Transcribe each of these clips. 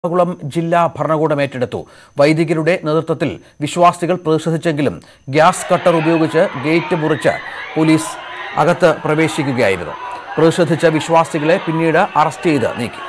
എറണാകുളം ജില്ലാ ഭരണകൂടം ഏറ്റെടുത്തു വൈദികരുടെ നേതൃത്വത്തിൽ വിശ്വാസികൾ പ്രതിഷേധിച്ചെങ്കിലും ഗ്യാസ് കട്ടർ ഉപയോഗിച്ച് ഗേറ്റ് മുറിച്ച് പോലീസ് അകത്ത് പ്രവേശിക്കുകയായിരുന്നു പ്രതിഷേധിച്ച വിശ്വാസികളെ പിന്നീട് അറസ്റ്റ് ചെയ്ത് നീക്കി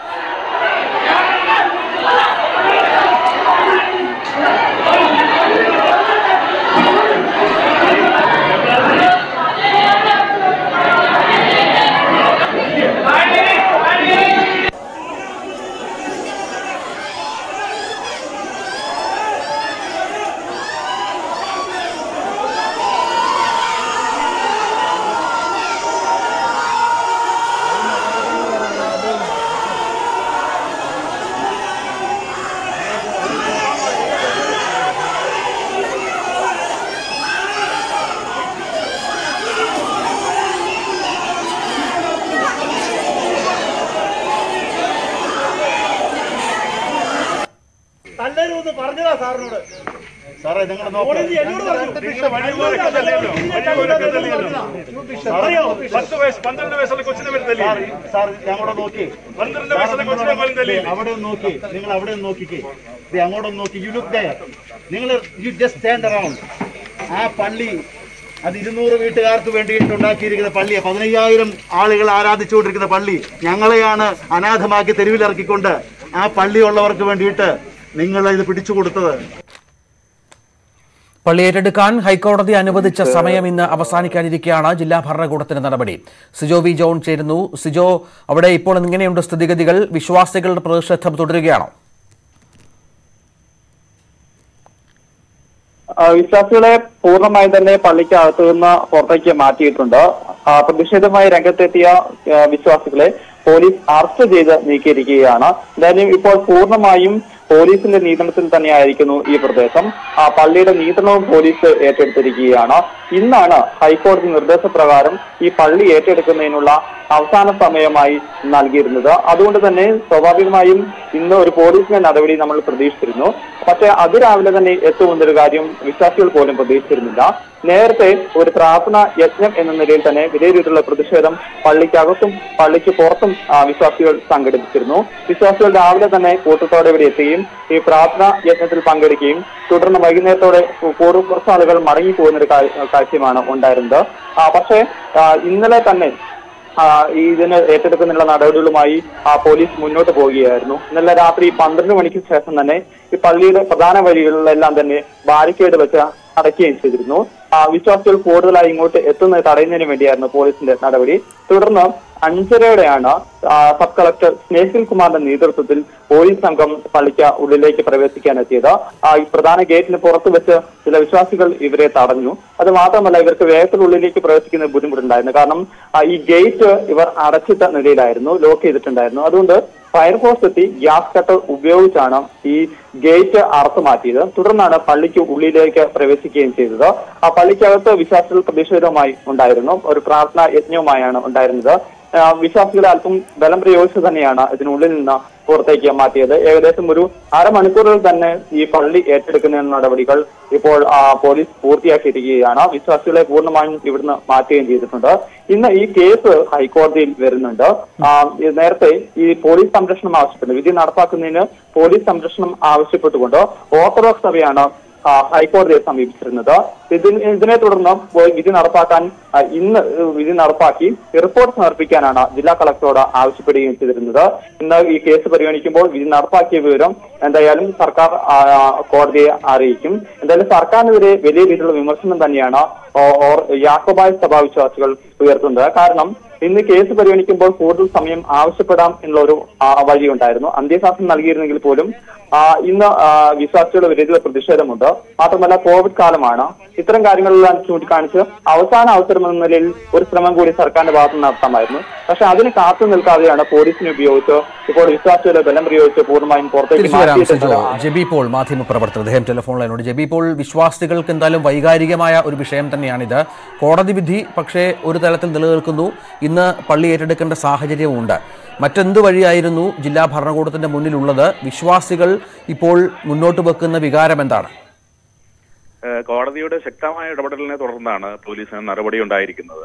തല്ലരുത് പറഞ്ഞതാ സാറിനോട് സാറേ നിങ്ങൾ കോടതി എന്നോട് പറഞ്ഞു നിങ്ങൾ വഴിപോലൊക്കെ തല്ലിയല്ലോ വഴിപോലൊക്കെ തല്ലിയല്ലോ അറിയോ പത്ത് വയസ്സ് പന്ത്രണ്ട് വയസ്സുള്ള കൊച്ചിനെ വരെ തല്ലി സാർ ഞങ്ങളോട് നോക്കി പന്ത്രണ്ട് വയസ്സുള്ള കൊച്ചിനെ പോലും തല്ലി അവിടെ ഒന്ന് നോക്കി നിങ്ങൾ അവിടെ ഒന്ന് നോക്കിക്കേ ദേ അങ്ങോട്ടൊന്ന് നോക്കി യു ലുക്ക് ദയർ നിങ്ങൾ യു ജസ്റ്റ് സ്റ്റാൻഡ് അറൗണ്ട് ആ പള്ളി അത് ഇരുന്നൂറ് വീട്ടുകാർക്ക് വേണ്ടിയിട്ട് ഉണ്ടാക്കിയിരിക്കുന്ന പള്ളിയെ പതിനയ്യായിരം ആളുകൾ ആരാധിച്ചുകൊണ്ടിരിക്കുന്ന പള്ളി ഞങ്ങളെയാണ് അനാഥമാക്കി തെരുവിലിറക്കിക്കൊണ്ട് ആ പള്ളിയുള്ളവർക്ക് വേണ്ടിയിട്ട് നിങ്ങൾ ഇത് പിടിച്ചു കൊടുത്തത് പള്ളി ഏറ്റെടുക്കാൻ ഹൈക്കോടതി അനുവദിച്ച സമയം ഇന്ന് അവസാനിക്കാനിരിക്കെയാണ് ജില്ലാ ഭരണകൂടത്തിന്റെ നടപടി സിജോ വി ജോൺ ചേരുന്നു സിജോ അവിടെ ഇപ്പോൾ ഇങ്ങനെയുണ്ട് സ്ഥിതിഗതികൾ വിശ്വാസികളുടെ പ്രതിഷേധം തുടരുകയാണോ ആ, വിശ്വാസികളെ പൂർണ്ണമായി തന്നെ പള്ളിക്ക് അകത്തു നിന്ന് പുറത്തേക്ക് മാറ്റിയിട്ടുണ്ട് ആ, പ്രതിഷേധവുമായി രംഗത്തെത്തിയ ആ, വിശ്വാസികളെ പോലീസ് അറസ്റ്റ് ചെയ്ത് നീക്കിയിരിക്കുകയാണ് എന്തായാലും ഇപ്പോൾ പൂർണ്ണമായും പോലീസിന്റെ നിയന്ത്രണത്തിൽ തന്നെയായിരിക്കുന്നു ഈ പ്രദേശം ആ, പള്ളിയുടെ നിയന്ത്രണവും പോലീസ് ഏറ്റെടുത്തിരിക്കുകയാണ് ഇന്നാണ് ഹൈക്കോടതി നിർദ്ദേശപ്രകാരം ഈ പള്ളി ഏറ്റെടുക്കുന്നതിനുള്ള അവസാന സമയമായി നൽകിയിരുന്നത് അതുകൊണ്ട് തന്നെ സ്വാഭാവികമായും ഇന്ന് ഒരു പോലീസിന്റെ നടപടി നമ്മൾ പ്രതീക്ഷിച്ചിരുന്നു പക്ഷേ അതിരാവിലെ തന്നെ എത്തുമെന്നൊരു കാര്യം വിശ്വാസികൾ പോലും പ്രതീക്ഷിച്ചിരുന്നില്ല നേരത്തെ ഒരു പ്രാർത്ഥന യജ്ഞം എന്ന നിലയിൽ തന്നെ വലിയ രീതിയിലുള്ള പ്രതിഷേധം പള്ളിക്കകത്തും പള്ളിക്ക് പുറത്തും ആ, വിശ്വാസികൾ സംഘടിപ്പിച്ചിരുന്നു വിശ്വാസികൾ രാവിലെ തന്നെ കൂട്ടത്തോടെ ഇവിടെ എത്തുകയും ഈ പ്രാർത്ഥന യജ്ഞത്തിൽ പങ്കെടുക്കുകയും തുടർന്ന് വൈകുന്നേരത്തോടെ കൂടുതൽ കുറച്ച് ആളുകൾ മടങ്ങി പോകുന്ന ഒരു കാഴ്ചയുമാണ് ഉണ്ടായിരുന്നത് ആ, പക്ഷേ ആ, ഇന്നലെ തന്നെ ആ, ഈ ഇതിന് ഏറ്റെടുക്കുന്നതിനുള്ള നടപടികളുമായി ആ പോലീസ് മുന്നോട്ട് പോവുകയായിരുന്നു ഇന്നലെ രാത്രി പന്ത്രണ്ട് മണിക്ക് ശേഷം തന്നെ ഈ പള്ളിയുടെ പ്രധാന വഴികളിലെല്ലാം തന്നെ ബാരിക്കേഡ് വെച്ച് അടയ്ക്കുകയും ചെയ്തിരുന്നു ആ, വിശ്വാസികൾ കൂടുതലായി ഇങ്ങോട്ട് എത്തുന്നത് തടയുന്നതിന് വേണ്ടിയായിരുന്നു പോലീസിന്റെ നടപടി തുടർന്ന് അഞ്ചരയോടെയാണ് ആ, സബ് കളക്ടർ സ്നേഹിൽ കുമാറിന്റെ നേതൃത്വത്തിൽ പോലീസ് സംഘം പള്ളിക്ക് ഉള്ളിലേക്ക് പ്രവേശിക്കാൻ എത്തിയത് ആ, ഈ പ്രധാന ഗേറ്റിന് പുറത്ത് വെച്ച് ചില വിശ്വാസികൾ ഇവരെ തടഞ്ഞു അത് മാത്രമല്ല ഇവർക്ക് വേഗത്തിനുള്ളിലേക്ക് പ്രവേശിക്കുന്ന ബുദ്ധിമുട്ടുണ്ടായിരുന്നു കാരണം ആ, ഈ ഗേറ്റ് ഇവർ അടച്ചിട്ട നിലയിലായിരുന്നു ലോക്ക് ചെയ്തിട്ടുണ്ടായിരുന്നു അതുകൊണ്ട് ഫയർഫോഴ്സ് എത്തി ഗ്യാസ് കട്ടർ ഉപയോഗിച്ചാണ് ഈ ഗേറ്റ് അറുത്തു മാറ്റിയത് തുടർന്നാണ് പള്ളിക്ക് ഉള്ളിലേക്ക് പ്രവേശിക്കുകയും ചെയ്തത് ആ പള്ളിക്കകത്ത് വിശ്വാസികൾ പ്രതിഷേധവുമായി ഉണ്ടായിരുന്നു ഒരു പ്രാർത്ഥനാ യജ്ഞവുമായാണ് ഉണ്ടായിരുന്നത് ആ, വിശ്വാസികളെ അല്പം ബലം പ്രയോഗിച്ച് തന്നെയാണ് ഇതിനുള്ളിൽ നിന്ന് പുറത്തേക്ക് മാറ്റിയത് ഏകദേശം ഒരു അരമണിക്കൂറിൽ തന്നെ ഈ പള്ളി ഏറ്റെടുക്കുന്ന നടപടികൾ ഇപ്പോൾ ആ, പോലീസ് പൂർത്തിയാക്കിയിരിക്കുകയാണ് വിശ്വാസികളെ പൂർണ്ണമായും ഇവിടുന്ന് മാറ്റുകയും ചെയ്തിട്ടുണ്ട് ഇന്ന് ഈ കേസ് ഹൈക്കോടതിയിൽ വരുന്നുണ്ട് ആ, ഇത് നേരത്തെ ഈ പോലീസ് സംരക്ഷണം ആവശ്യപ്പെട്ടു വിധി നടപ്പാക്കുന്നതിന് പോലീസ് സംരക്ഷണം ആവശ്യപ്പെട്ടുകൊണ്ട് ഓർത്തഡോക്സ് സഭയാണ് ആ, ഹൈക്കോടതിയെ സമീപിച്ചിരുന്നത് ഇതിന് ഇതിനെ തുടർന്ന് പോയി വിധി നടപ്പാക്കാൻ ആ, ഇന്ന് വിധി നടപ്പാക്കി റിപ്പോർട്ട് സമർപ്പിക്കാനാണ് ജില്ലാ കളക്ടറോട് ആവശ്യപ്പെടുകയും ചെയ്തിരുന്നത് ഇന്ന് ഈ കേസ് പരിഗണിക്കുമ്പോൾ വിധി നടപ്പാക്കിയ വിവരം എന്തായാലും സർക്കാർ ആ, കോടതിയെ അറിയിക്കും എന്തായാലും സർക്കാരിനെതിരെ വലിയ രീതിയിലുള്ള വിമർശനം തന്നെയാണ് ഓ- ഓർ- യാക്കോബായ സഭാ വിശ്വാസികൾ ഉയർത്തുന്നത് കാരണം ഇന്ന് കേസ് പരിഗണിക്കുമ്പോൾ കൂടുതൽ സമയം ആവശ്യപ്പെടാം എന്നുള്ള ഒരു ആ, വഴിയുണ്ടായിരുന്നു അന്ത്യശാസനം നൽകിയിരുന്നെങ്കിൽ പോലും ആ, ഇന്ന് ആ, വിശ്വാസികളുടെ വലിയ പ്രതിഷേധമുണ്ട് മാത്രമല്ല കോവിഡ് കാലമാണ് ഇത്തരം കാര്യങ്ങളെല്ലാം ചൂണ്ടിക്കാണിച്ച് അവസാന അവസരം എന്ന നിലയിൽ ഒരു ശ്രമം കൂടി സർക്കാരിന്റെ ഭാഗത്ത് നിന്ന് നടത്താമായിരുന്നു പക്ഷെ അതിന് കാത്തു നിൽക്കാതെയാണ് പോലീസിനെ ഉപയോഗിച്ച് ഇപ്പോൾ വിശ്വാസികളെ ബലം പ്രയോഗിച്ച് പൂർണ്ണമായും പുറത്തേക്ക് തിരിച്ചു വരാം സിജോ മാറ്റിയിട്ടുണ്ട് ജെബി പോൾ മാധ്യമപ്രവർത്തകർ അദ്ദേഹം ടെലിഫോൺ ലൈനോട് ജെബി പോൾ വിശ്വാസികൾക്ക് എന്തായാലും വൈകാരികമായ ഒരു വിഷയം തന്നെയാണിത് കോടതി വിധി പക്ഷേ ഒരു തലത്തിൽ നിലനിൽക്കുന്നു ഇന്ന് പള്ളി ഏറ്റെടുക്കേണ്ട സാഹചര്യവുമുണ്ട് മറ്റെന്ത് വഴിയായിരുന്നു ജില്ലാ ഭരണകൂടത്തിന്റെ മുന്നിലുള്ളത് വിശ്വാസികൾ ഇപ്പോൾ മുന്നോട്ട് വെക്കുന്ന വികാരം എന്താണ് ഏഹ് കോടതിയുടെ ശക്തമായ ഇടപെടലിനെ തുടർന്നാണ് പോലീസിന് നടപടി ഉണ്ടായിരിക്കുന്നത്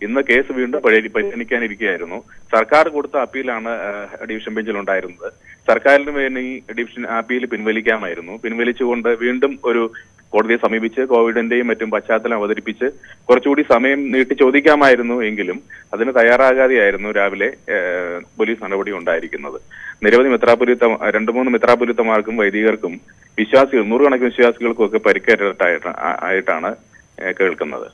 ഇന്ന് കേസ് വീണ്ടും പരി- പരിഗണിക്കാനിരിക്കുകയായിരുന്നു സർക്കാർ കൊടുത്ത അപ്പീലാണ് ആ, ഡിവിഷൻ ബെഞ്ചിൽ ഉണ്ടായിരുന്നത് സർക്കാരിന് വേണ്ടി ഡിവിഷൻ അപ്പീൽ പിൻവലിക്കാമായിരുന്നു പിൻവലിച്ചുകൊണ്ട് വീണ്ടും ഒരു കോടതിയെ സമീപിച്ച് കോവിഡിന്റെയും മറ്റും പശ്ചാത്തലം അവതരിപ്പിച്ച് കുറച്ചുകൂടി സമയം നീട്ടി ചോദിക്കാമായിരുന്നു എങ്കിലും അതിന് തയ്യാറാകാതെയായിരുന്നു രാവിലെ ഏഹ്, പോലീസ് നടപടി ഉണ്ടായിരിക്കുന്നത് നിരവധി മെത്രാപൊലിത്ത രണ്ടു മൂന്ന് മെത്രാപൊലിത്തമാർക്കും വൈദികർക്കും വിശ്വാസികൾ നൂറുകണക്കിന് വിശ്വാസികൾക്കും ഒക്കെ പരിക്കേറ്റ ആയിട്ടാണ് ഏഹ്, കേൾക്കുന്നത്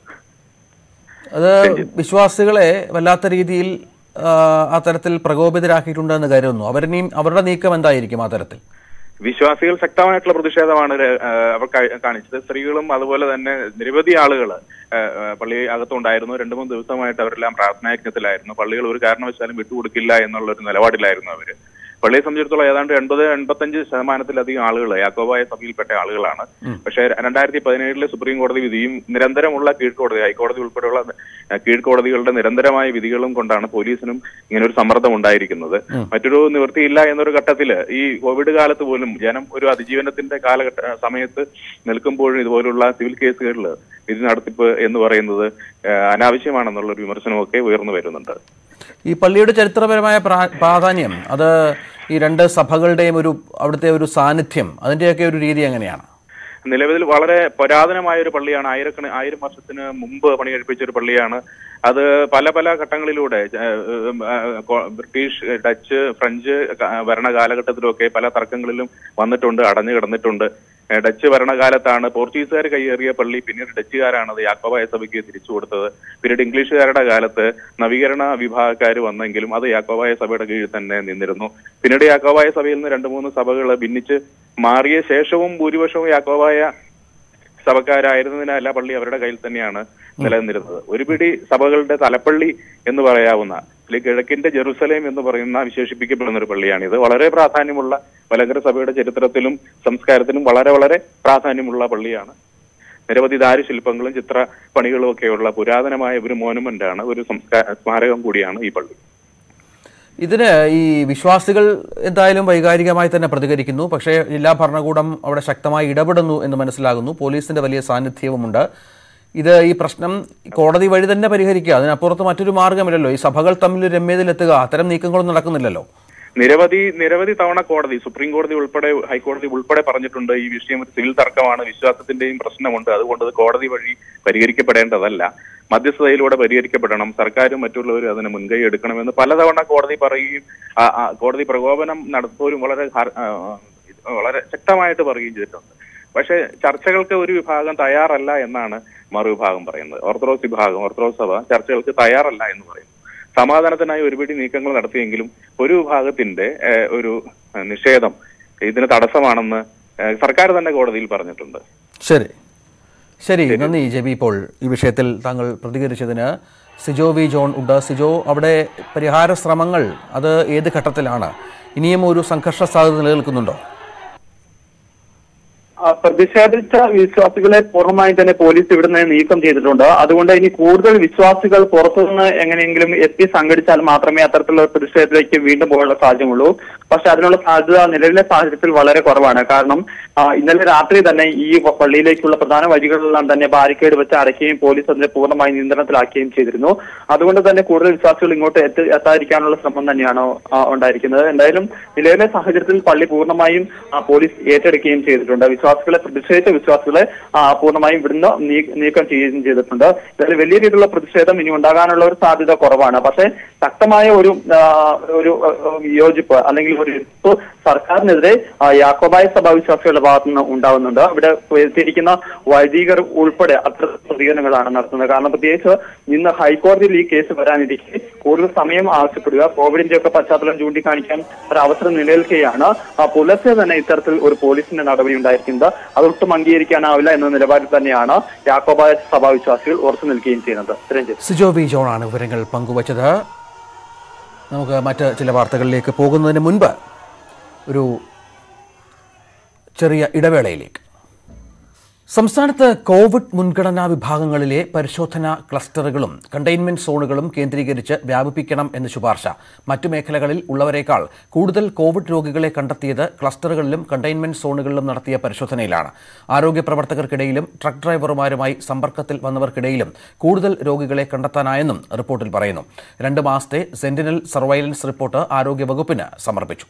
അത് വിശ്വാസികളെ വല്ലാത്ത രീതിയിൽ ആ, ആ തരത്തിൽ പ്രകോപിതരാക്കിയിട്ടുണ്ടെന്ന് കരുതുന്നു അവരിനെയും അവരുടെ നീക്കം എന്തായിരിക്കും ആ തരത്തിൽ വിശ്വാസികൾ ശക്തമായിട്ടുള്ള പ്രതിഷേധമാണ് ര- ആ, അവർ കാ- കാണിച്ചത് സ്ത്രീകളും അതുപോലെ തന്നെ നിരവധി ആളുകൾ പള്ളി അകത്തുണ്ടായിരുന്നു രണ്ടു മൂന്ന് ദിവസമായിട്ട് അവരെല്ലാം പ്രാർത്ഥനായജ്ഞത്തിലായിരുന്നു പള്ളികൾ ഒരു കാരണവശാലും വിട്ടുകൊടുക്കില്ല എന്നുള്ള ഒരു നിലപാടിലായിരുന്നു അവര് പള്ളിയെ സംബന്ധിച്ചിടത്തോളം ഏതാണ്ട് എൺപത് എൺപത്തഞ്ച് ശതമാനത്തിലധികം ആളുകൾ യാക്കോബായ സഭയിൽപ്പെട്ട ആളുകളാണ് പക്ഷേ രണ്ടായിരത്തി പതിനേഴിലെ സുപ്രീം കോടതി വിധിയും നിരന്തരമുള്ള കീഴ്ക്കോടതി ഹൈക്കോടതി ഉൾപ്പെടെയുള്ള ആ, കീഴ്ക്കോടതികളുടെ നിരന്തരമായ വിധികളും കൊണ്ടാണ് പോലീസിനും ഇങ്ങനെ ഒരു സമ്മർദ്ദം ഉണ്ടായിരിക്കുന്നത് മറ്റൊരു നിവൃത്തിയില്ല എന്നൊരു ഘട്ടത്തിൽ ഈ കോവിഡ് കാലത്ത് പോലും ജനം ഒരു അതിജീവനത്തിന്റെ കാലഘട്ട സമയത്ത് നിൽക്കുമ്പോഴും ഇതുപോലുള്ള സിവിൽ കേസുകളിൽ വിധി നടത്തിപ്പ് എന്ന് പറയുന്നത് ആ, അനാവശ്യമാണെന്നുള്ള ഒരു വിമർശനമൊക്കെ ഉയർന്നു വരുന്നുണ്ട് ഈ പള്ളിയുടെ ചരിത്രപരമായ പ്രാ- പ്രാധാന്യം അത് ഈ രണ്ട് സഭകളുടെയും ഒരു അവിടുത്തെ ഒരു സാന്നിധ്യം അതിൻ്റെയൊക്കെ ഒരു രീതി എങ്ങനെയാണ് നിലവിൽ വളരെ പുരാതനമായ ഒരു പള്ളിയാണ് ആയിരക്കണ ആയിരം വർഷത്തിന് മുമ്പ് പണി കഴിപ്പിച്ച ഒരു പള്ളിയാണ് അത് പല പല ഘട്ടങ്ങളിലൂടെ ഏഹ്, ഏഹ്, കൊ- ബ്രിട്ടീഷ് ഡച്ച് ഫ്രഞ്ച് ക- ഭരണ കാലഘട്ടത്തിലൊക്കെ പല തർക്കങ്ങളിലും വന്നിട്ടുണ്ട് അടഞ്ഞു കിടന്നിട്ടുണ്ട് ഏഹ്, ഡച്ച് ഭരണകാലത്താണ് പോർച്ചുഗീസുകാർ കൈയേറിയ പള്ളി പിന്നീട് ഡച്ചുകാരാണ് അത് യാക്കോബായ സഭയ്ക്ക് തിരിച്ചു കൊടുത്തത് പിന്നീട് ഇംഗ്ലീഷുകാരുടെ കാലത്ത് നവീകരണ വിഭാഗക്കാർ വന്നെങ്കിലും അത് യാക്കോബായ സഭയുടെ കീഴിൽ തന്നെ നിന്നിരുന്നു പിന്നീട് യാക്കോബായ സഭയിൽ നിന്ന് രണ്ട് മൂന്ന് സഭകൾ ഭിന്നിച്ച് മാറിയ ശേഷവും ഭൂരിപക്ഷവും യാക്കോബായ സഭക്കാരായിരുന്നതിനാൽ ആ പള്ളി അവരുടെ കയ്യിൽ തന്നെയാണ് നിലനിന്നിരുന്നത് ഒരു പിടി സഭകളുടെ തലപ്പള്ളി എന്ന് പറയാവുന്ന അല്ലെങ്കിൽ കിഴക്കിന്റെ ജെറുസലേം എന്ന് പറയുന്ന വിശേഷിപ്പിക്കപ്പെടുന്ന ഒരു പള്ളിയാണിത് വളരെ പ്രാധാന്യമുള്ള മലങ്കര സഭയുടെ ചരിത്രത്തിലും സംസ്കാരത്തിലും വളരെ വളരെ പ്രാധാന്യമുള്ള പള്ളിയാണ് നിരവധി ദാരുശില്പങ്ങളും ചിത്ര പണികളും ഒക്കെയുള്ള പുരാതനമായ ഒരു മോനുമെന്റ് ആണ് ഒരു സംസ്കാര സ്മാരകം കൂടിയാണ് ഈ പള്ളി ഇതിന് ഈ വിശ്വാസികൾ എന്തായാലും വൈകാരികമായി തന്നെ പ്രതികരിക്കുന്നു പക്ഷേ ജില്ലാ ഭരണകൂടം അവിടെ ശക്തമായി ഇടപെടുന്നു എന്ന് മനസ്സിലാകുന്നു പോലീസിന്റെ വലിയ സാന്നിധ്യവുമുണ്ട് ഇത് ഈ പ്രശ്നം കോടതി വഴി തന്നെ പരിഹരിക്കുക അതിനപ്പുറത്ത് മറ്റൊരു മാർഗമില്ലല്ലോ ഈ സഭകൾ തമ്മിൽ രമ്യതയിലെത്തുക അത്തരം നീക്കങ്ങളൊന്നും നടക്കുന്നില്ലല്ലോ നിരവധി നിരവധി തവണ കോടതി സുപ്രീം കോടതി ഉൾപ്പെടെ ഹൈക്കോടതി ഉൾപ്പെടെ പറഞ്ഞിട്ടുണ്ട് ഈ വിഷയം ഒരു സിവിൽ തർക്കമാണ് വിശ്വാസത്തിന്റെയും പ്രശ്നമുണ്ട് അതുകൊണ്ട് അത് കോടതി വഴി പരിഹരിക്കപ്പെടേണ്ടതല്ല മധ്യസ്ഥതയിലൂടെ പരിഹരിക്കപ്പെടണം സർക്കാരും മറ്റുള്ളവരും അതിന് മുൻകൈ എടുക്കണമെന്ന് പലതവണ കോടതി പറയുകയും ആ, ആ, കോടതി പ്രകോപനം നടത്തുന്നവരും വളരെ ഹർ- ആ, ആ, വളരെ ശക്തമായിട്ട് പറയുകയും ചെയ്തിട്ടുണ്ട് പക്ഷേ ചർച്ചകൾക്ക് ഒരു വിഭാഗം തയ്യാറല്ല എന്നാണ് മറുവിഭാഗം പറയുന്നത് ഓർത്തഡോക്സ് വിഭാഗം ഓർത്തഡോക്സ് സഭ ചർച്ചകൾക്ക് തയ്യാറല്ല എന്ന് പറയുന്നു സമാധാനത്തിനായി ഒരുപിടി നീക്കങ്ങൾ നടത്തിയെങ്കിലും ഒരു വിഭാഗത്തിന്റെ ഏഹ്, ഒരു ഏഹ്, നിഷേധം ഇതിന് തടസ്സമാണെന്ന് ഏഹ്, സർക്കാർ തന്നെ കോടതിയിൽ പറഞ്ഞിട്ടുണ്ട് ശരി ശരി നന്ദി ജെബി ഇപ്പോൾ ഈ വിഷയത്തിൽ താങ്കൾ പ്രതികരിച്ചതിന് സിജോ വി ജോൺ ഉണ്ട് സിജോ അവിടെ പരിഹാര ശ്രമങ്ങൾ അത് ഏത് ഘട്ടത്തിലാണ് ഇനിയും ഒരു സംഘർഷ സാധ്യത നിലനിൽക്കുന്നുണ്ടോ ആ, പ്രതിഷേധിച്ച വിശ്വാസികളെ പൂർണ്ണമായും തന്നെ പോലീസ് ഇവിടുന്ന് നീക്കം ചെയ്തിട്ടുണ്ട് അതുകൊണ്ട് ഇനി കൂടുതൽ വിശ്വാസികൾ പുറത്തുനിന്ന് എങ്ങനെയെങ്കിലും എത്തി സംഘടിച്ചാൽ മാത്രമേ അത്തരത്തിലുള്ള ഒരു പ്രതിഷേധത്തിലേക്ക് വീണ്ടും പോകാനുള്ള സാധ്യതയുള്ളൂ പക്ഷെ അതിനുള്ള സാധ്യത നിലവിലെ സാഹചര്യത്തിൽ വളരെ കുറവാണ് കാരണം ആ, ഇന്നലെ രാത്രി തന്നെ ഈ വ- പള്ളിയിലേക്കുള്ള പ്രധാന വഴികളെല്ലാം തന്നെ ബാരിക്കേഡ് വെച്ച് അടയ്ക്കുകയും പോലീസ് അതിനെ പൂർണ്ണമായി നിയന്ത്രണത്തിലാക്കുകയും ചെയ്തിരുന്നു അതുകൊണ്ട് തന്നെ കൂടുതൽ വിശ്വാസികൾ ഇങ്ങോട്ട് എത്തി എത്താതിരിക്കാനുള്ള ശ്രമം തന്നെയാണ് ആ, ഉണ്ടായിരിക്കുന്നത് എന്തായാലും നിലവിലെ സാഹചര്യത്തിൽ പള്ളി പൂർണ്ണമായും ആ, പോലീസ് ഏറ്റെടുക്കുകയും ചെയ്തിട്ടുണ്ട് വിശ്വാസികളെ പ്രതിഷേധിച്ച വിശ്വാസികളെ ആ, പൂർണ്ണമായും ഇവിടുന്ന് നീ- നീക്കം ചെയ്യുകയും ചെയ്തിട്ടുണ്ട് എന്തായാലും വലിയ രീതിയിലുള്ള പ്രതിഷേധം ഇനി ഉണ്ടാകാനുള്ള ഒരു സാധ്യത കുറവാണ് പക്ഷേ ശക്തമായ ഒരു ആ, ഒരു ആ, വിയോജിപ്പ് അല്ലെങ്കിൽ ഒരു എതിർപ്പ് സർക്കാരിനെതിരെ ആ, യാക്കോബായ സഭാ വിശ്വാസികളുടെ ഭാഗത്തു നിന്ന് ഉണ്ടാവുന്നുണ്ട് ഇവിടെ എത്തിയിരിക്കുന്ന വൈദികർ ഉൾപ്പെടെ അത്തരം പ്രതികരണങ്ങളാണ് നടത്തുന്നത് കാരണം പ്രത്യേകിച്ച് ഇന്ന് ഹൈക്കോടതിയിൽ ഈ കേസ് വരാനിരിക്കെ കൂടുതൽ സമയം ആവശ്യപ്പെടുക കോവിഡിന്റെ ഒക്കെ പശ്ചാത്തലം ചൂണ്ടിക്കാണിക്കാൻ ഒരു അവസരം നിലനിൽക്കുകയാണ് ആ, പുലർച്ചെ തന്നെ ഇത്തരത്തിൽ ഒരു പോലീസിന്റെ നടപടി ഉണ്ടായിരിക്കുന്നത് അതൊട്ടും അംഗീകരിക്കാനാവില്ല എന്ന നിലപാടിൽ തന്നെയാണ് യാക്കോബായ സഭാ വിശ്വാസികൾ ഉറച്ചു നിൽക്കുകയും ചെയ്യുന്നത് രഞ്ജിത്ത് സിജോ വി ജോണാണ് വിവരങ്ങൾ പങ്കുവച്ചത് നമുക്ക് മറ്റ് ചില വാർത്തകളിലേക്ക് പോകുന്നതിന് മുൻപ് ഒരു ചെറിയ ഇടവേളയിലേക്ക് സംസ്ഥാനത്ത് കോവിഡ് മുൻഗണനാ വിഭാഗങ്ങളിലെ പരിശോധനാ ക്ലസ്റ്ററുകളും കണ്ടെയ്ൻമെന്റ് സോണുകളും കേന്ദ്രീകരിച്ച് വ്യാപിപ്പിക്കണം എന്ന് ശുപാർശ മറ്റു മേഖലകളിൽ ഉള്ളവരേക്കാൾ കൂടുതൽ കോവിഡ് രോഗികളെ കണ്ടെത്തിയത് ക്ലസ്റ്ററുകളിലും കണ്ടെയ്ൻമെന്റ് സോണുകളിലും നടത്തിയ പരിശോധനയിലാണ് ആരോഗ്യ പ്രവർത്തകർക്കിടയിലും ട്രക്ക് ഡ്രൈവർമാരുമായി സമ്പർക്കത്തിൽ വന്നവർക്കിടയിലും കൂടുതൽ രോഗികളെ കണ്ടെത്താനായെന്നും റിപ്പോർട്ടിൽ പറയുന്നു രണ്ട് മാസത്തെ സെന്റിനൽ സർവൈലൻസ് റിപ്പോർട്ട് ആരോഗ്യവകുപ്പിന് സമർപ്പിച്ചു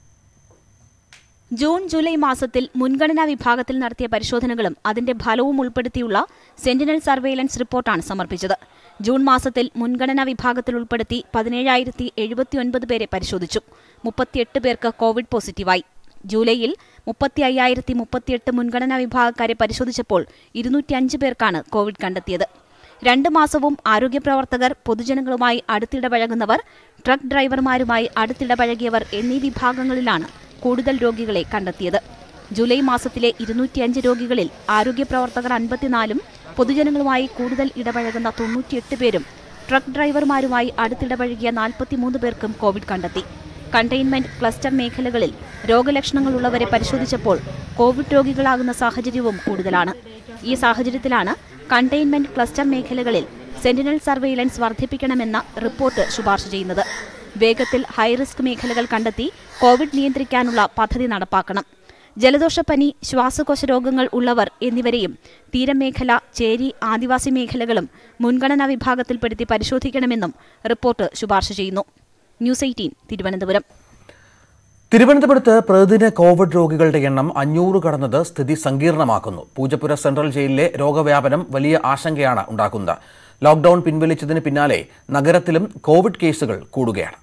ജൂൺ ജൂലൈ മാസത്തിൽ മുൻഗണനാ വിഭാഗത്തിൽ നടത്തിയ പരിശോധനകളും അതിന്റെ ഫലവും ഉൾപ്പെടുത്തിയുള്ള സെന്റിനൽ സർവെയിലൻസ് റിപ്പോർട്ടാണ് സമർപ്പിച്ചത് ജൂൺ മാസത്തിൽ മുൻഗണനാ വിഭാഗത്തിൽ ഉൾപ്പെടുത്തി പതിനേഴായിരത്തി എഴുപത്തിയൊൻപത് പേരെ പരിശോധിച്ചു മുപ്പത്തിയെട്ട് പേർക്ക് കോവിഡ് പോസിറ്റീവായി ജൂലൈയിൽ മുപ്പത്തി അയ്യായിരത്തി മുപ്പത്തിയെട്ട് മുൻഗണനാ വിഭാഗക്കാരെ പരിശോധിച്ചപ്പോൾ ഇരുന്നൂറ്റിയഞ്ച് പേർക്കാണ് കോവിഡ് കണ്ടെത്തിയത് രണ്ട് മാസവും ആരോഗ്യപ്രവർത്തകർ പൊതുജനങ്ങളുമായി അടുത്തിടപഴകുന്നവർ ട്രക്ക് ഡ്രൈവർമാരുമായി അടുത്തിടപഴകിയവർ എന്നീ വിഭാഗങ്ങളിലാണ് കൂടുതൽ രോഗികളെ കണ്ടെത്തിയത് ജൂലൈ മാസത്തിലെ ഇരുന്നൂറ്റിയഞ്ച് രോഗികളിൽ ആരോഗ്യപ്രവർത്തകർ അൻപത്തിനാലും പൊതുജനങ്ങളുമായി കൂടുതൽ ഇടപഴകുന്ന തൊണ്ണൂറ്റിയെട്ട് പേരും ട്രക്ക് ഡ്രൈവർമാരുമായി അടുത്തിടപഴകിയ നാൽപ്പത്തിമൂന്ന് പേർക്കും കോവിഡ് കണ്ടെത്തി കണ്ടെയ്ൻമെന്റ് ക്ലസ്റ്റർ മേഖലകളിൽ രോഗലക്ഷണങ്ങളുള്ളവരെ പരിശോധിച്ചപ്പോൾ കോവിഡ് രോഗികളാകുന്ന സാഹചര്യവും കൂടുതലാണ് ഈ സാഹചര്യത്തിലാണ് കണ്ടെയ്ൻമെന്റ് ക്ലസ്റ്റർ മേഖലകളിൽ സെന്റിനൽ സർവെയിലൻസ് വർദ്ധിപ്പിക്കണമെന്ന റിപ്പോർട്ട് ശുപാർശ ചെയ്യുന്നത് വേഗത്തിൽ ഹൈറിസ്ക് മേഖലകൾ കണ്ടെത്തി കോവിഡ് നിയന്ത്രിക്കാനുള്ള പദ്ധതി നടപ്പാക്കണം ജലദോഷപ്പനി ശ്വാസകോശ രോഗങ്ങൾ ഉള്ളവർ എന്നിവരെയും തീരമേഖല ചേരി ആദിവാസി മേഖലകളും മുൻഗണനാ വിഭാഗത്തിൽപ്പെടുത്തി പരിശോധിക്കണമെന്നും റിപ്പോർട്ട് ശുപാർശ ചെയ്യുന്നു ന്യൂസ് എയ്റ്റീൻ തിരുവനന്തപുരം തിരുവനന്തപുരത്ത് പ്രതിദിന കോവിഡ് രോഗികളുടെ എണ്ണം അഞ്ഞൂറ് കടന്നത് സ്ഥിതി സങ്കീർണമാക്കുന്നു പൂജപ്പുര സെൻട്രൽ ജയിലിലെ രോഗവ്യാപനം വലിയ ആശങ്കയാണ് ഉണ്ടാക്കുന്നത് ലോക്ഡൌൺ പിൻവലിച്ചതിന് പിന്നാലെ നഗരത്തിലും കോവിഡ് കേസുകൾ കൂടുകയാണ്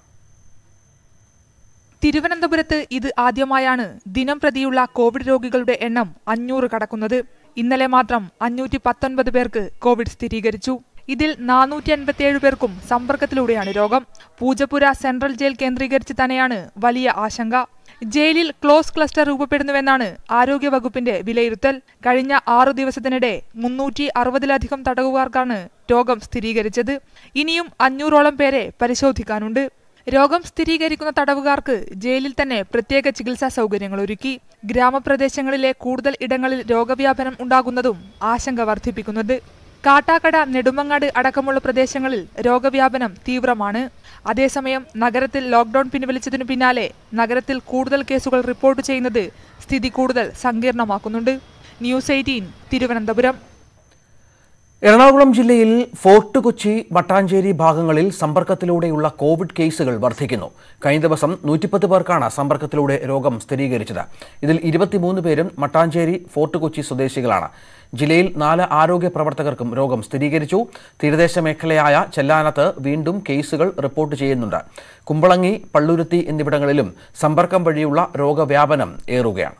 തിരുവനന്തപുരത്ത് ഇത് ആദ്യമായാണ് ദിനം പ്രതിയുള്ള കോവിഡ് രോഗികളുടെ എണ്ണം അഞ്ഞൂറ് കടക്കുന്നത് ഇന്നലെ മാത്രം അഞ്ഞൂറ്റി പത്തൊൻപത് പേർക്ക് കോവിഡ് സ്ഥിരീകരിച്ചു ഇതിൽ നാനൂറ്റി അൻപത്തിയേഴ് പേർക്കും സമ്പർക്കത്തിലൂടെയാണ് രോഗം പൂജപ്പുര സെൻട്രൽ ജയിൽ കേന്ദ്രീകരിച്ച് തന്നെയാണ് വലിയ ആശങ്ക ജയിലിൽ ക്ലോസ് ക്ലസ്റ്റർ രൂപപ്പെടുന്നുവെന്നാണ് ആരോഗ്യവകുപ്പിന്റെ വിലയിരുത്തൽ കഴിഞ്ഞ ആറു ദിവസത്തിനിടെ മുന്നൂറ്റി അറുപതിലധികം തടവുകാർക്കാണ് രോഗം സ്ഥിരീകരിച്ചത് ഇനിയും അഞ്ഞൂറോളം പേരെ പരിശോധിക്കാനുണ്ട് രോഗം സ്ഥിരീകരിക്കുന്ന തടവുകാർക്ക് ജയിലിൽ തന്നെ പ്രത്യേക ചികിത്സാ സൗകര്യങ്ങൾ ഒരുക്കി ഗ്രാമപ്രദേശങ്ങളിലെ കൂടുതൽ ഇടങ്ങളിൽ രോഗവ്യാപനം ഉണ്ടാകുന്നതും ആശങ്ക വർദ്ധിപ്പിക്കുന്നത് കാട്ടാക്കട നെടുമങ്ങാട് അടക്കമുള്ള പ്രദേശങ്ങളിൽ രോഗവ്യാപനം തീവ്രമാണ് അതേസമയം നഗരത്തിൽ ലോക്ഡൌൺ പിൻവലിച്ചതിനു പിന്നാലെ നഗരത്തിൽ കൂടുതൽ കേസുകൾ റിപ്പോർട്ട് ചെയ്യുന്നത് സ്ഥിതി കൂടുതൽ സങ്കീർണമാക്കുന്നുണ്ട് ന്യൂസ് എയ്റ്റീൻ തിരുവനന്തപുരം എറണാകുളം ജില്ലയിൽ ഫോർട്ട് കൊച്ചി മട്ടാഞ്ചേരി ഭാഗങ്ങളിൽ സമ്പർക്കത്തിലൂടെയുള്ള കോവിഡ് കേസുകൾ വർദ്ധിക്കുന്നു കഴിഞ്ഞ ദിവസം നൂറ്റിപ്പത്ത് പേർക്കാണ് സമ്പർക്കത്തിലൂടെ രോഗം സ്ഥിരീകരിച്ചത് ഇതിൽ ഇരുപത്തിമൂന്ന് പേരും മട്ടാഞ്ചേരി ഫോർട്ട് കൊച്ചി സ്വദേശികളാണ് ജില്ലയിൽ നാല് ആരോഗ്യ പ്രവർത്തകർക്കും രോഗം സ്ഥിരീകരിച്ചു തീരദേശ മേഖലയായ ചെല്ലാനത്ത് വീണ്ടും കേസുകൾ റിപ്പോർട്ട് ചെയ്യുന്നുണ്ട് കുമ്പളങ്ങി പള്ളുരുത്തി എന്നിവിടങ്ങളിലും സമ്പർക്കം വഴിയുള്ള രോഗവ്യാപനം ഏറുകയാണ്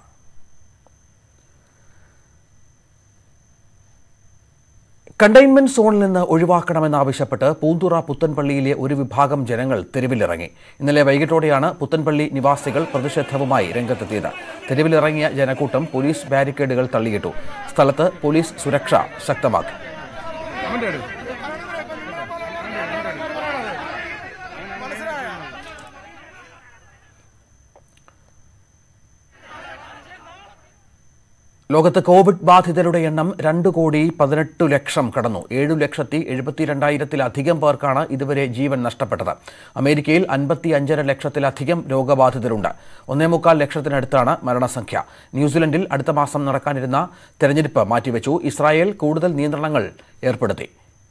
കണ്ടെയ്ൻമെന്റ് സോണിൽ നിന്ന് ഒഴിവാക്കണമെന്നാവശ്യപ്പെട്ട് പൂന്തുറ പുത്തൻപള്ളിയിലെ ഒരു വിഭാഗം ജനങ്ങൾ തെരുവിലിറങ്ങി ഇന്നലെ വൈകിട്ടോടെയാണ് പുത്തൻപള്ളി നിവാസികൾ പ്രതിഷേധവുമായി രംഗത്തെത്തിയത് തെരുവിലിറങ്ങിയ ജനക്കൂട്ടം പോലീസ് ബാരിക്കേഡുകൾ തള്ളിയിട്ടു സ്ഥലത്ത് പോലീസ് സുരക്ഷ ശക്തമാക്കി ലോകത്ത് കോവിഡ് ബാധിതരുടെ എണ്ണം രണ്ട് കോടി പതിനെട്ട് ലക്ഷം കടന്നു ഏഴു ലക്ഷത്തി എഴുപത്തിരണ്ടായിരത്തിലധികം പേർക്കാണ് ഇതുവരെ ജീവൻ നഷ്ടപ്പെട്ടത് അമേരിക്കയിൽ അൻപത്തി അഞ്ചര ലക്ഷത്തിലധികം രോഗബാധിതരുണ്ട് ഒന്നേ മുക്കാൽ ലക്ഷത്തിനടുത്താണ് മരണസംഖ്യ ന്യൂസിലൻഡിൽ അടുത്ത മാസം നടക്കാനിരുന്ന തെരഞ്ഞെടുപ്പ് മാറ്റിവെച്ചു ഇസ്രായേൽ കൂടുതൽ നിയന്ത്രണങ്ങൾ ഏർപ്പെടുത്തി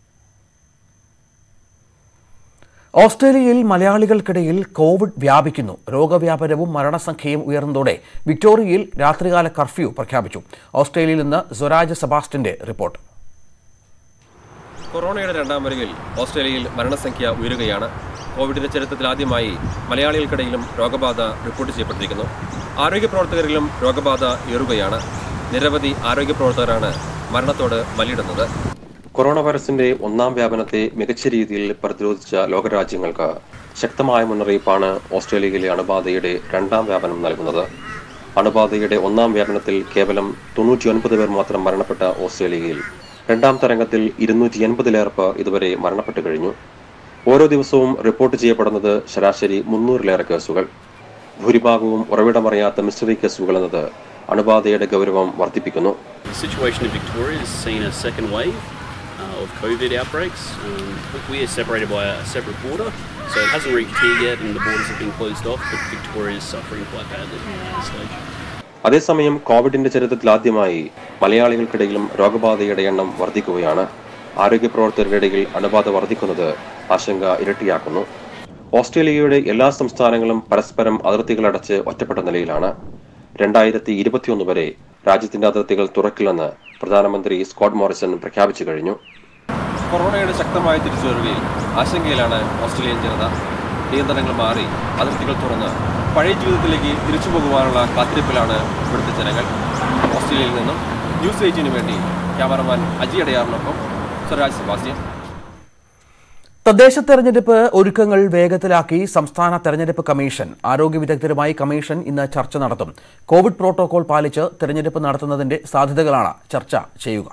ഓസ്ട്രേലിയയിൽ മലയാളികൾക്കിടയിൽ കോവിഡ് വ്യാപിക്കുന്നു രോഗവ്യാപനവും മരണസംഖ്യയും ഉയർന്നതോടെ വിക്ടോറിയയിൽ രാത്രികാല കർഫ്യൂ പ്രഖ്യാപിച്ചു ഓസ്ട്രേലിയയിൽ നിന്ന് സ്വരാജ് സെബാസ്റ്റിന്റെ റിപ്പോർട്ട് കൊറോണയുടെ രണ്ടാം വരവിൽ ഓസ്ട്രേലിയയിൽ മരണസംഖ്യ ഉയരുകയാണ് കോവിഡിന്റെ ചരിത്രത്തിൽ ആദ്യമായി മലയാളികൾക്കിടയിലും രോഗബാധ റിപ്പോർട്ട് ചെയ്യപ്പെട്ടിരിക്കുന്നു ആരോഗ്യ പ്രവർത്തകരിലും രോഗബാധ ഏറുകയാണ് നിരവധി ആരോഗ്യ പ്രവർത്തകരാണ് മരണത്തോട് ബലിയിടുന്നത് കൊറോണ വൈറസിന്റെ ഒന്നാം വ്യാപനത്തെ മികച്ച രീതിയിൽ പ്രതിരോധിച്ച ലോകരാജ്യങ്ങൾക്ക് ശക്തമായ മുന്നറിയിപ്പാണ് ഓസ്ട്രേലിയയിലെ അണുബാധയുടെ രണ്ടാം വ്യാപനം നൽകുന്നത് അണുബാധയുടെ ഒന്നാം വ്യാപനത്തിൽ കേവലം തൊണ്ണൂറ്റിയൊൻപത് പേർ മാത്രം മരണപ്പെട്ട ഓസ്ട്രേലിയയിൽ രണ്ടാം തരംഗത്തിൽ ഇരുന്നൂറ്റി എൺപതിലേറെ പേർ ഇതുവരെ മരണപ്പെട്ടു കഴിഞ്ഞു ഓരോ ദിവസവും റിപ്പോർട്ട് ചെയ്യപ്പെടുന്നത് ശരാശരി മുന്നൂറിലേറെ കേസുകൾ ഭൂരിഭാഗവും ഉറവിടമറിയാത്ത മിസ്റ്ററി കേസുകൾ എന്നത് അണുബാധയുടെ ഗൗരവം വർദ്ധിപ്പിക്കുന്നു The situation in Victoria has seen a second wave uh, of COVID outbreaks. Um, we are separated by a separate border, so it hasn't reached here yet, and the borders have been closed off, but Victoria is suffering quite badly at this stage. അതേസമയം കോവിഡിന്റെ ചരിത്രത്തിൽ ആദ്യമായി മലയാളികൾക്കിടയിലും രോഗബാധയുടെ എണ്ണം വർദ്ധിക്കുകയാണ് ആരോഗ്യ പ്രവർത്തകരുടെ ഇടയിൽ അണുബാധ വർദ്ധിക്കുന്നത് ആശങ്ക ഇരട്ടിയാക്കുന്നു ഓസ്ട്രേലിയയുടെ എല്ലാ സംസ്ഥാനങ്ങളും പരസ്പരം അതിർത്തികളടച്ച് ഒറ്റപ്പെട്ട നിലയിലാണ് രണ്ടായിരത്തി ഇരുപത്തിയൊന്ന് വരെ രാജ്യത്തിന്റെ അതിർത്തികൾ തുറക്കില്ലെന്ന് പ്രധാനമന്ത്രി സ്കോട്ട് മോറിസൺ പ്രഖ്യാപിച്ചു കഴിഞ്ഞു കൊറോണയുടെ ശക്തമായ തിരിച്ചുവരവിൽ ആശങ്കയിലാണ് ഓസ്ട്രേലിയൻ ജനത നിയന്ത്രണങ്ങൾ മാറി അതിർത്തികൾ തുറന്ന് പഴയ ജീവിതത്തിലേക്ക് തിരിച്ചു പോകുവാനുള്ള കാത്തിരിപ്പിലാണ് ഇവിടുത്തെ ജനങ്ങൾ ഓസ്ട്രേലിയയിൽ നിന്നും ന്യൂസ് എയ്റ്റീന് വേണ്ടി ക്യാമറമാൻ അജി അടയാറിനൊപ്പം സ്വരാജ് സെബാസ്റ്റ്യൻ തദ്ദേശ തെരഞ്ഞെടുപ്പ് ഒരുക്കങ്ങൾ വേഗത്തിലാക്കി സംസ്ഥാന തെരഞ്ഞെടുപ്പ് കമ്മീഷൻ ആരോഗ്യ വിദഗ്ധരുമായി കമ്മീഷൻ ഇന്ന് ചർച്ച നടത്തും കോവിഡ് പ്രോട്ടോകോൾ പാലിച്ച് തെരഞ്ഞെടുപ്പ് നടത്തുന്നതിന്റെ സാധ്യതകളാണ് ചർച്ച ചെയ്യുക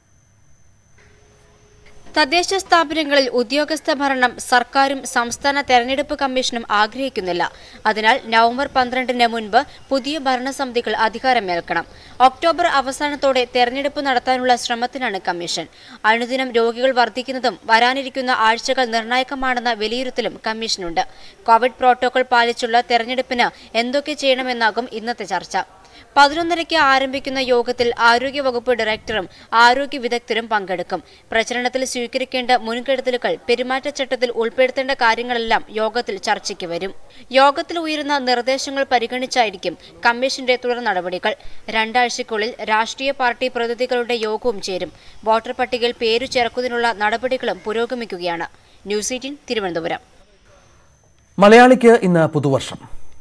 തദ്ദേശ സ്ഥാപനങ്ങളിൽ ഉദ്യോഗസ്ഥ ഭരണം സർക്കാരും സംസ്ഥാന തെരഞ്ഞെടുപ്പ് കമ്മീഷനും ആഗ്രഹിക്കുന്നില്ല അതിനാൽ നവംബർ പന്ത്രണ്ടിന് മുൻപ് പുതിയ ഭരണസമിതികൾ അധികാരമേൽക്കണം ഒക്ടോബർ അവസാനത്തോടെ തെരഞ്ഞെടുപ്പ് നടത്താനുള്ള ശ്രമത്തിനാണ് കമ്മീഷൻ അനുദിനം രോഗികൾ വർദ്ധിക്കുന്നതും വരാനിരിക്കുന്ന ആഴ്ചകൾ നിർണായകമാണെന്ന വിലയിരുത്തലും കമ്മീഷനുണ്ട് കോവിഡ് പ്രോട്ടോകോൾ പാലിച്ചുള്ള തെരഞ്ഞെടുപ്പിന് എന്തൊക്കെ ചെയ്യണമെന്നാകും ഇന്നത്തെ ചർച്ച പതിനൊന്നരയ്ക്ക് ആരംഭിക്കുന്ന യോഗത്തിൽ ആരോഗ്യവകുപ്പ് ഡയറക്ടറും ആരോഗ്യ വിദഗ്ധരും പങ്കെടുക്കും പ്രചരണത്തിൽ സ്വീകരിക്കേണ്ട മുൻകരുതലുകൾ പെരുമാറ്റച്ചട്ടത്തിൽ ഉൾപ്പെടുത്തേണ്ട കാര്യങ്ങളെല്ലാം യോഗത്തിൽ ചർച്ചയ്ക്ക് വരും യോഗത്തിൽ ഉയരുന്ന നിർദ്ദേശങ്ങൾ പരിഗണിച്ചായിരിക്കും കമ്മീഷന്റെ തുടർ നടപടികൾ രണ്ടാഴ്ചയ്ക്കുള്ളിൽ രാഷ്ട്രീയ പാർട്ടി പ്രതിനിധികളുടെ യോഗവും ചേരും വോട്ടർ പട്ടികയിൽ പേരു ചേർക്കുന്നതിനുള്ള നടപടികളും പുരോഗമിക്കുകയാണ് ന്യൂസ് എയ്റ്റീൻ തിരുവനന്തപുരം മലയാളിക്ക് ഇന്ന് പുതുവർഷം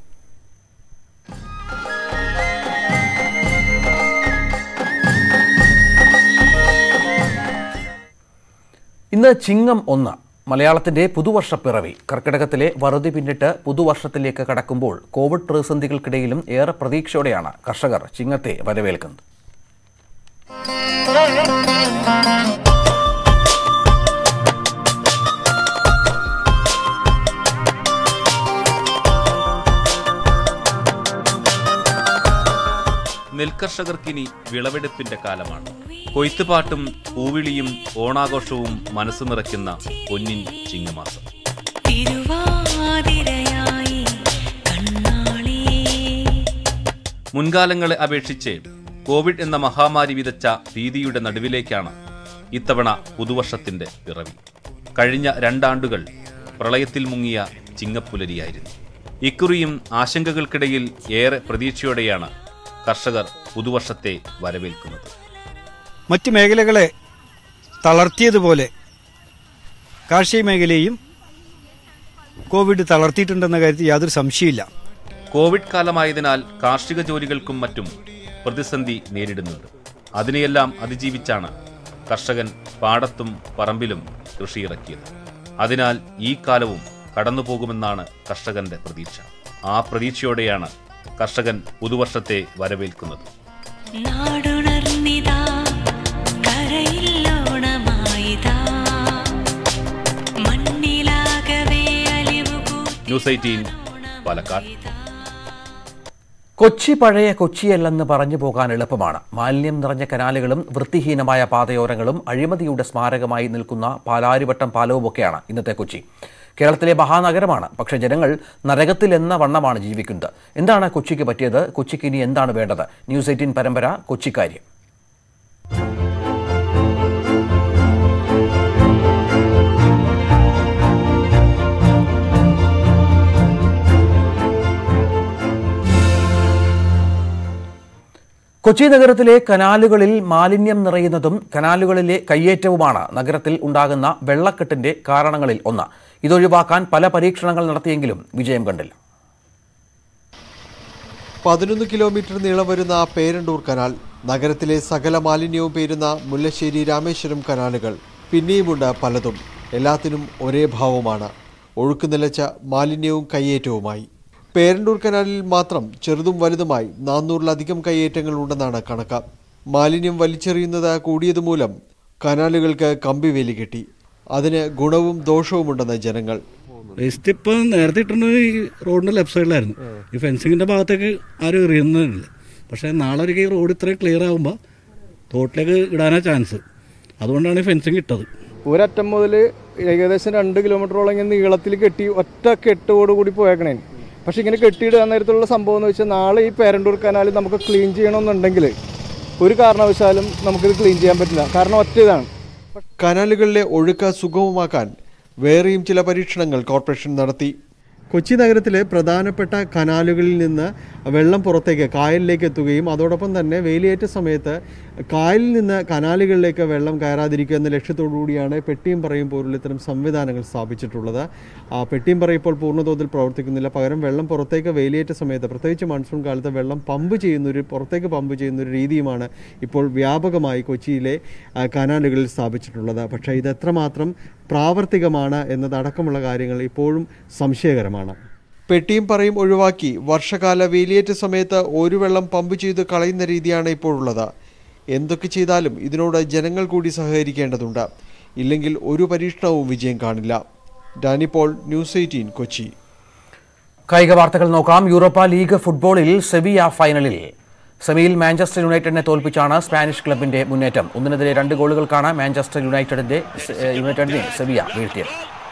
ഇന്ന് ചിങ്ങം ഒന്ന് മലയാളത്തിന്റെ പുതുവർഷ പിറവി കർക്കിടകത്തിലെ വറുതി പിന്നിട്ട് പുതുവർഷത്തിലേക്ക് കടക്കുമ്പോൾ കോവിഡ് പ്രതിസന്ധികൾക്കിടയിലും ഏറെ പ്രതീക്ഷയോടെയാണ് കർഷകർ ചിങ്ങത്തെ വരവേൽക്കുന്നത് നെൽകർഷകർക്കിനി വിളവെടുപ്പിന്റെ കാലമാണ് കൊയ്ത്തുപാട്ടും പൂവിളിയും ഓണാഘോഷവും മനസ്സ് നിറയ്ക്കുന്ന പൊന്നിൻ ചിങ്ങമാസം തിരുവാതിരയായി കണ്ണാളി മുൻകാലങ്ങളെ അപേക്ഷിച്ച് കോവിഡ് എന്ന മഹാമാരി വിതച്ച ഭീതിയുടെ നടുവിലേക്കാണ് ഇത്തവണ പുതുവർഷത്തിന്റെ പിറവി കഴിഞ്ഞ രണ്ടാണ്ടുകൾ പ്രളയത്തിൽ മുങ്ങിയ ചിങ്ങപ്പുലരിയായിരുന്നു ഇക്കുറിയും ആശങ്കകൾക്കിടയിൽ ഏറെ പ്രതീക്ഷയോടെയാണ് കർഷകർ പുതുവർഷത്തെ വരവേൽക്കുന്നത് മറ്റ് മേഖലകളെ തളർത്തിയതുപോലെ കാർഷിക മേഖലയും കോവിഡ് തളർത്തിയിട്ടുണ്ടെന്ന കാര്യത്തിൽ യാതൊരു സംശയമില്ല കോവിഡ് കാലമായതിനാൽ കാർഷിക ജോലികൾക്കും മറ്റും പ്രതിസന്ധി നേരിടുന്നുണ്ട് അതിനെയെല്ലാം അതിജീവിച്ചാണ് കർഷകൻ പാടത്തും പറമ്പിലും കൃഷിയിറക്കിയത് അതിനാൽ ഈ കാലവും കടന്നുപോകുമെന്നാണ് കർഷകന്റെ പ്രതീക്ഷ ആ പ്രതീക്ഷയോടെയാണ് കർഷകൻ പുതുവർഷത്തെ വരവേൽക്കുന്നത് നാടുണർന്നിതാ കരയില്ലോണമായിതാ മണ്ണിലാകവേ അലിവു ന്യൂസ് എയ്റ്റീൻ പാലക്കാട് കൊച്ചി പഴയ കൊച്ചിയല്ലെന്ന് പറഞ്ഞു പോകാൻ എളുപ്പമാണ് മാലിന്യം നിറഞ്ഞ കനാലുകളും വൃത്തിഹീനമായ പാതയോരങ്ങളും അഴിമതിയുടെ സ്മാരകമായി നിൽക്കുന്ന പാലാരിവട്ടം പാലവുമൊക്കെയാണ് ഇന്നത്തെ കൊച്ചി കേരളത്തിലെ മഹാനഗരമാണ് പക്ഷേ ജനങ്ങൾ നരകത്തിൽ എന്ന വണ്ണമാണ് ജീവിക്കുന്നത് എന്താണ് കൊച്ചിക്ക് പറ്റിയത് കൊച്ചിക്ക് ഇനി എന്താണ് വേണ്ടത് ന്യൂസ് എയ്റ്റീൻ പരമ്പര കൊച്ചിക്കാര്യം കൊച്ചി നഗരത്തിലെ കനാലുകളിൽ മാലിന്യം നിറയുന്നതും കനാലുകളിലെ കയ്യേറ്റവുമാണ് നഗരത്തിൽ ഉണ്ടാകുന്ന വെള്ളക്കെട്ടിന്റെ കാരണങ്ങളിൽ ഒന്ന് ഇതൊഴിവാക്കാൻ പല പരീക്ഷണങ്ങൾ നടത്തിയെങ്കിലും വിജയം കണ്ടില്ല പതിനൊന്ന് കിലോമീറ്റർ നീളം വരുന്ന പേരണ്ടൂർ കനാൽ നഗരത്തിലെ സകല മാലിന്യവും പേരുന്ന മുല്ലശ്ശേരി രാമേശ്വരം കനാലുകൾ പിന്നെയുമുണ്ട് പലതും എല്ലാത്തിനും ഒരേ ഭാവമാണ് ഒഴുക്ക് നിലച്ച മാലിന്യവും കയ്യേറ്റവുമായി പേരണ്ടൂർ കനാലിൽ മാത്രം ചെറുതും വലുതുമായി നാനൂറിലധികം കയ്യേറ്റങ്ങൾ ഉണ്ടെന്നാണ് കണക്ക് മാലിന്യം വലിച്ചെറിയുന്നത് കൂടിയതുമൂലം കനാലുകൾക്ക് കമ്പിവേലി കെട്ടി അതിന് ഗുണവും ദോഷവുമുണ്ടെന്ന് ജനങ്ങൾ വേസ്റ്റ് ഇപ്പം നേരത്തെ ഇട്ടുന്നത് ഈ റോഡിൻ്റെ ലെഫ്റ്റ് സൈഡിലായിരുന്നു ഈ ഫെൻസിങ്ങിൻ്റെ ഭാഗത്തേക്ക് ആരും എറിയുന്നില്ല പക്ഷേ നാളെ ഒരു ഈ റോഡ് ഇത്രയും ക്ലിയർ ആകുമ്പോൾ തോട്ടിലേക്ക് ഇടാനാ ചാൻസ് അതുകൊണ്ടാണ് ഈ ഫെൻസിങ് ഇട്ടത് ഒരറ്റം മുതൽ ഏകദേശം രണ്ട് കിലോമീറ്ററോളം ഇങ്ങനെ നീളത്തിൽ കെട്ടി ഒറ്റ കെട്ടോടുകൂടി പോയേക്കണേ പക്ഷെ ഇങ്ങനെ കെട്ടിയിടുക നേരത്തുള്ള സംഭവം എന്ന് വെച്ചാൽ നാളെ ഈ പേരണ്ടൂർ കനാൽ നമുക്ക് ക്ലീൻ ചെയ്യണമെന്നുണ്ടെങ്കിൽ ഒരു കാരണവശാലും നമുക്കിത് ക്ലീൻ ചെയ്യാൻ പറ്റില്ല കാരണം ഒറ്റ ഇതാണ് കനാലുകളിലെ ഒഴുക്ക് സുഗമമാക്കാൻ വേറെയും ചില പരീക്ഷണങ്ങൾ കോർപ്പറേഷൻ നടത്തി കൊച്ചി നഗരത്തിലെ പ്രധാനപ്പെട്ട കനാലുകളിൽ നിന്ന് വെള്ളം പുറത്തേക്ക് കായലിലേക്ക് എത്തുകയും അതോടൊപ്പം തന്നെ വേലിയേറ്റ സമയത്ത് കായലിൽ നിന്ന് കനാലുകളിലേക്ക് വെള്ളം കയറാതിരിക്കുക എന്ന ലക്ഷ്യത്തോടു കൂടിയാണ് പെട്ടിയും പറയും പോലുള്ള ഇത്തരം സംവിധാനങ്ങൾ സ്ഥാപിച്ചിട്ടുള്ളത് ആ പെട്ടിയും പറയും ഇപ്പോൾ പൂർണ്ണതോതിൽ പ്രവർത്തിക്കുന്നില്ല പകരം വെള്ളം പുറത്തേക്ക് വേലിയേറ്റ സമയത്ത് പ്രത്യേകിച്ച് മൺസൂൺ കാലത്ത് വെള്ളം പമ്പ് ചെയ്യുന്ന ഒരു പുറത്തേക്ക് പമ്പ് ചെയ്യുന്ന ഒരു രീതിയുമാണ് ഇപ്പോൾ വ്യാപകമായി കൊച്ചിയിലെ ആ, കനാലുകളിൽ സ്ഥാപിച്ചിട്ടുള്ളത് പക്ഷേ ഇത് എത്രമാത്രം പ്രാവർത്തികമാണ് എന്നതടക്കമുള്ള കാര്യങ്ങൾ ഇപ്പോഴും സംശയകരമാണ് പെട്ടിയും പറയും ഒഴിവാക്കി വർഷകാല വേലിയേറ്റ സമയത്ത് ഒരു വെള്ളം പമ്പ് ചെയ്ത് കളയുന്ന രീതിയാണ് ഇപ്പോഴുള്ളത് എന്തൊക്കെ ചെയ്താലും ഇതിനോട് ജനങ്ങൾ കൂടി സഹകരിക്കേണ്ടതുണ്ട് ഇല്ലെങ്കിൽ ഒരു പരീക്ഷണവും വിജയം കാണില്ല ഡാനി പോൾ ന്യൂസ് എയ്റ്റീൻ കൊച്ചി കായിക വാർത്തകൾ നോക്കാം യൂറോപ്പ ലീഗ് ഫുട്ബോളിൽ സെവിയ ഫൈനലിൽ സെമിയിൽ മാഞ്ചസ്റ്റർ യുണൈറ്റഡിനെ തോൽപ്പിച്ചാണ് സ്പാനിഷ് ക്ലബിന്റെ മുന്നേറ്റം ഒന്നിനെതിരെ രണ്ട് ഗോളുകൾക്കാണ് മാഞ്ചസ്റ്റർ യുണൈറ്റഡിന്റെ ഏഹ്, യുണൈറ്റഡിനെ സെവിയ വീഴ്ത്തിയത്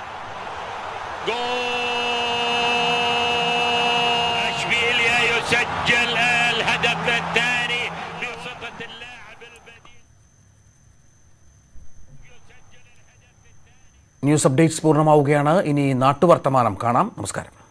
اشبيليا يسجل الهدف الثاني بصفة اللاعب ന്യൂസ് അപ്ഡേറ്റ്സ് പൂർണ്ണമാവുകയാണ് ഇനി നാട്ടുവർത്തമാനം കാണാം നമസ്കാരം